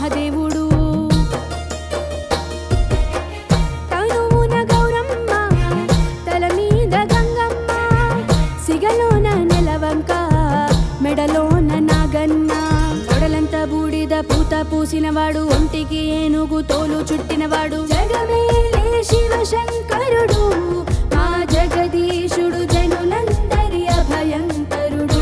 మహాదేవుడు తనువున గౌరమ్మ తల మీద గంగమ్మ సిగలోన నెలవంక మెడలోన నాగన్న కొడలంత బూడిద పూత పూసినవాడు ఒంటికి ఏనుగు తోలు చుట్టినవాడు జగమేలే శివ శంకరుడు మా జగదీశుడు జనులందరి అభయంకరుడు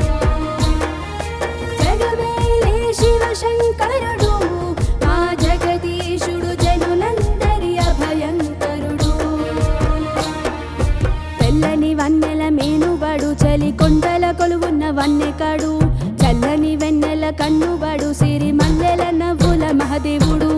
జగమేలే శివ శంకరుడు మా జగదీశుడు జనులందరి అభయంకరుడు తెల్లని వన్నెల మేనుబడు చలి కొండల కొలువున్న వన్నెకాడు చల్లని వెన్నెల కన్నుబడు సిరి మల్లెల నవ్వుల మహదేవుడు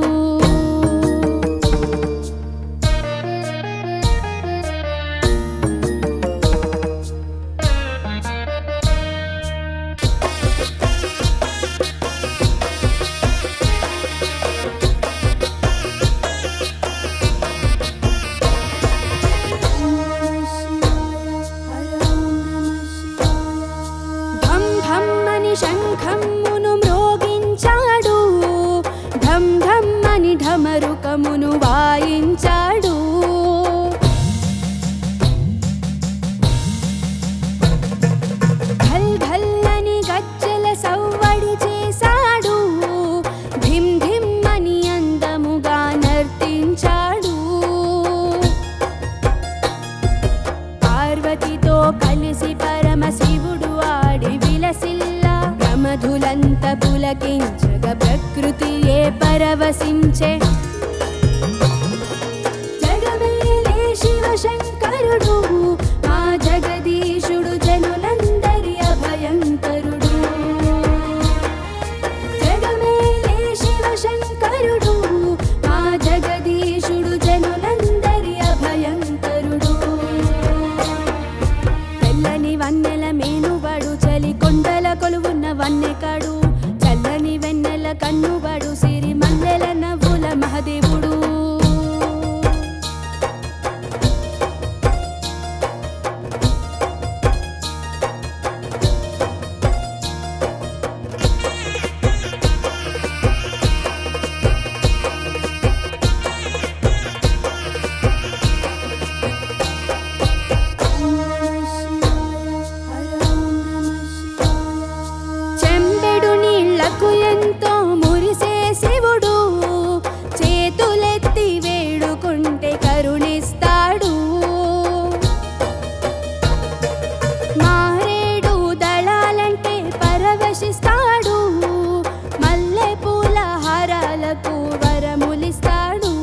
ఢం ఢం అని శంఖమ్మును మ్రోగించాడు ఢం ఢం అని ఢమరుకమును వాయించాడు ఘల్ ఘల్ అని గజ్జల సవ్వడి చేశాడు ధిమ్ ధిమ్ అని అందముగా నర్తించాడు పార్వతితో కలిసి పరమశివుడు ఆడి విలసిల్ల ప్రమధులంత పులకించగ ప్రకృతియే పరవశించే జగమేలే శివ శంకరుడు మా జగదీశుడు జనులందరి అభయంకరుడు జగమేలే శివ శంకరుడు మా జగదీశుడు జనులందరి అభయంకరుడు తెల్లని వన్నెల మేనుబడు చలి కొండల కొలువున్న వన్నెకాడు చల్లని వెన్నెల కన్నుబడు సిరి మల్లెల నవ్వుల మహదేవుడు చెంబెడు నీళ్లకు ఎంతో మురిసే శివుడు చేతులెత్తి వేడుకుంటే కరుణిస్తాడు మారేడు దళాలంటే పరవశిస్తాడు మల్లె పూల హారాలకు వరములిస్తాడు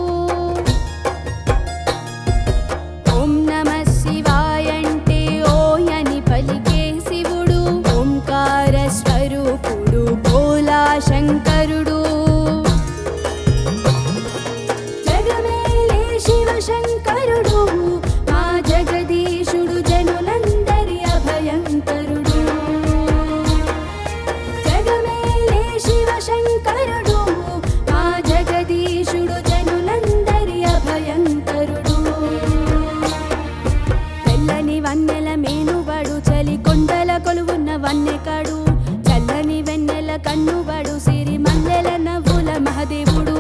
ఓం నమ శివాయంటే ఓయని పలికే శివుడు ఓంకార స్వరూపుడు భోలా శంకరుడు జగమేలే శివ శంకరుడు మా జగదీశుడు జనులందరి అభయంకరుడు జగమేలే శివ శంకరుడు మా జగదీశుడు జనులందరి అభయంకరుడు తెల్లని వన్నెల మేనుబడు చలి కొండల కొలువున్న వన్నెకాడు చల్లని వెన్నెల కన్నుబడు సిరి మల్లెల నవ్వుల మహదేవుడు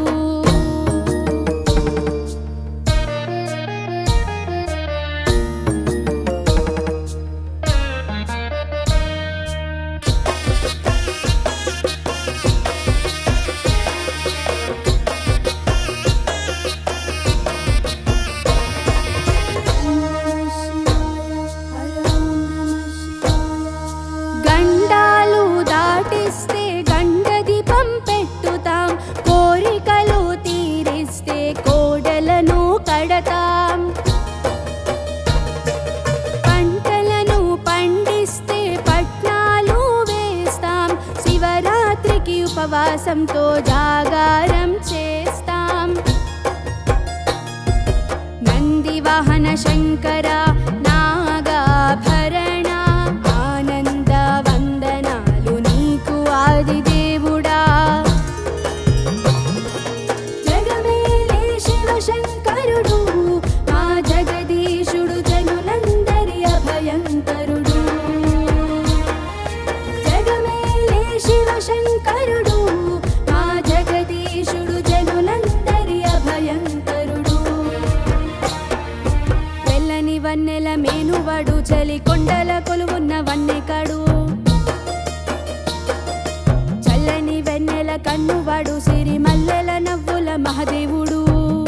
గండాలు దాటిస్తే గండ దీపం పెట్టుతాం కోరికలు తీరిస్తే కోడలను కడతాం పంటలను పండిస్తే పట్నాలు వేస్తాం శివరాత్రికి ఉపవాసంతో జాగారం చేస్తాం నంది వాహన శంకర నాగాభరణ ఆనంద వందనాలు నీకు ఆది దేవుడా జగమేలే శివ శంకరుడు మా జగదీశుడు జనులందరి అభయంకరుడు జగమేలే శివ శంకరుడు మా జగ చలి కొండల కొలువున్న వన్నెకాడు చల్లని వెన్నెల కన్నువాడు సిరి మల్లెల నవ్వుల మహదేవుడు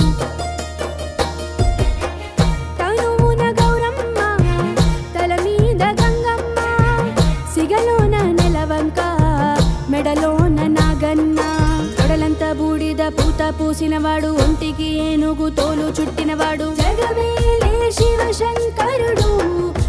తనువున గౌరమ్మ తల మీద గంగమ్మ సిగలోన నెలవంక మెడలోన నాగన్న కొడలంత బూడిద పూత పూసినవాడు ఒంటికి ఏనుగు తోలు చుట్టినవాడు జగమేలే శివ శంకరుడు